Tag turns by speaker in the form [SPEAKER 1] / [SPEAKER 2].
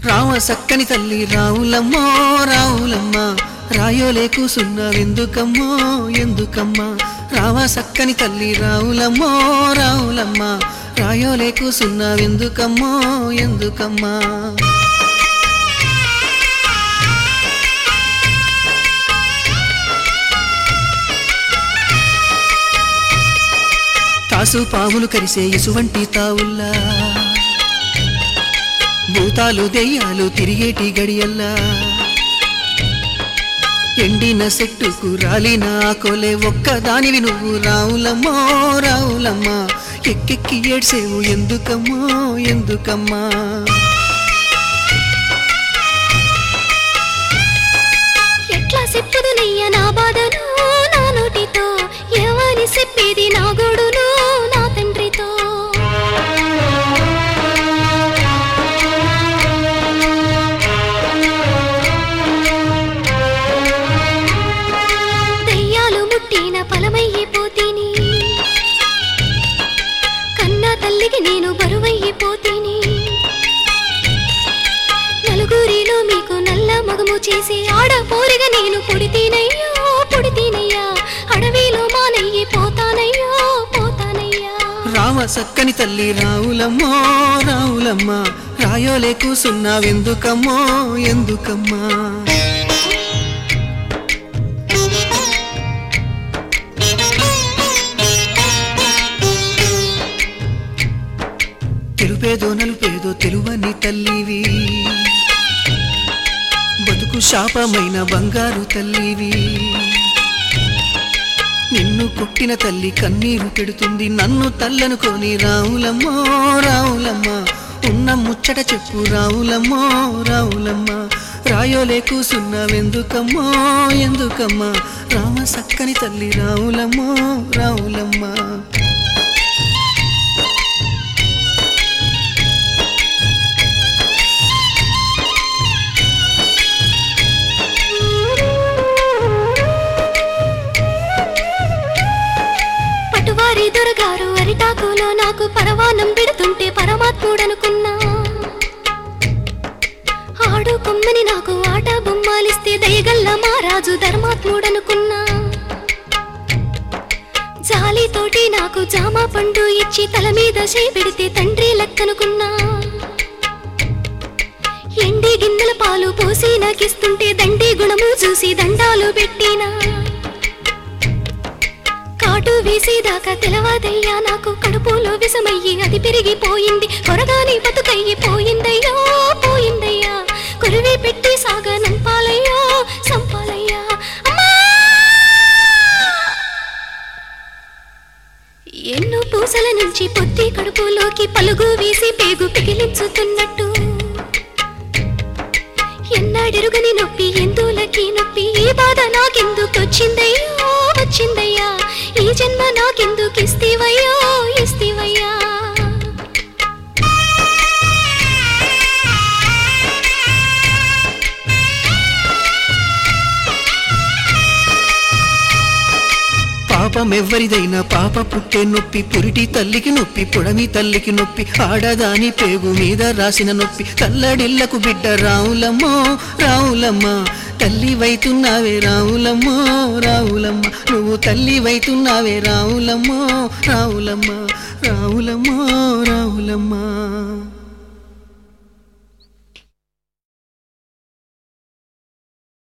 [SPEAKER 1] రామ సక్కని తల్లి రావులమ్మో రావులమ్మ రాయోలే కూసున్నావెందుకమ్మో ఎందుకమ్మా రామ సక్కని తల్లి రావులమ్మో రావులమ్మ రాయోలే కూసున్నావెందుకమ్మో ఎందుకమ్మా తాసు పాములు కరిసే ఇసువంటి తావుల్లా భూతాలు దెయ్యాలు తిరిగేటి గడియల్లా ఎండిన సెట్టుకు రాలిన ఆకోలే ఒక్కదానివి నువ్వు రావులమ్మో రావులమ్మ ఎక్కెక్కి ఏడ్సేవు ఎందుకమ్మో ఎందుకమ్మా
[SPEAKER 2] ఎట్లా చెప్పదునయ్య నా బాధను నా నోటితో ఏమని చెప్పేది నా గోడును నా తండ్రితో దయ్యాలు ముట్టిన ఫలమయ్యిపోతీని కన్నా తల్లికి నేను బరువయ్యిపోతీని నలుగురిలో మీకు నల్ల మగము చేసి ఆడపోరిగా నేను పుడితేనయ్యో పుడితేనయ్యా అడవిలో మానయ్యి పోతానయ్యో పోతానయ్యా
[SPEAKER 1] రామ సక్కని తల్లి రావులమ్మో రావులమ్మ రాయోలే కూసున్నావెందుకమ్మో ఎందుకమ్మా తెలుపేదో నలుపేదో తెలువని తల్లివి బతుకు శాపమైన బంగారు తల్లివి నిన్ను కొట్టిన తల్లి కన్నీరు పెడుతుంది నన్ను తల్లనుకొని రావులమ్మో రావులమ్మ ఉన్న ముచ్చట చెప్పు రావులమ్మో రావులమ్మ రాయోలే కూసున్నావెందుకమ్మో ఎందుకమ్మా రామ సక్కని తల్లి రావులమ్మో రావులమ్మ
[SPEAKER 2] పటువారి దొరగారు అరిటాకులో నాకు పరవానం పెడుతుంటే పరమాత్ముడనుకున్నా ఆడు కొమ్మని నాకు ఆట బొమ్మాలిస్తే దయగల్ల మారాజు ధర్మాత్ముడనుకున్నా జాలితోటి నాకు జామ పండు ఇచ్చి తల మీద చేపెడితే తండ్రి లెక్కనుకున్నా ఎండి గిన్నెల పాలు పోసి నాకిస్తుంటే దండి గుణము చూసి దండాలు పెట్టినా కాటు వేసేదాకా తెలవదయ్యా నాకు కడుపులో విషమయ్యి అది పెరిగిపోయింది కొరగాని బతుకయ్యి పోయిందయ్యో పోయిందయ్యా కొరివి పెట్టి సాగనంపాలయ్యో సంపాలయ్యా అమ్మా! ఎన్నో పూసల నుంచి పొత్తి కడుపులోకి పలుగు వేసి పేగు పిగిలించుతున్నట్టు ఎన్నాడెరుగని నొప్పి ఎందులకి నొప్పి ఈ బాధ నాకెందుకు వచ్చిందయ్యో వచ్చిందయ్యా ఈ జన్మ నాకెందుకు ఇస్తీవయ్యో ఇస్తీవయ్యా
[SPEAKER 1] పాపం ఎవ్వరిదైనా పాప పుట్టే నొప్పి పురిటి తల్లికి నొప్పి పుడమి తల్లికి నొప్పి ఆడదాని పేగు మీద రాసిన నొప్పి తల్లడిల్లకు బిడ్డ రావులమ్మో రావులమ్మ తల్లి వైతున్నావే రావులమ్మో రావులమ్మ నువ్వు తల్లి వైతున్నావే రావులమ్మో రావులమ్మ రావులమ్మో రావులమ్మ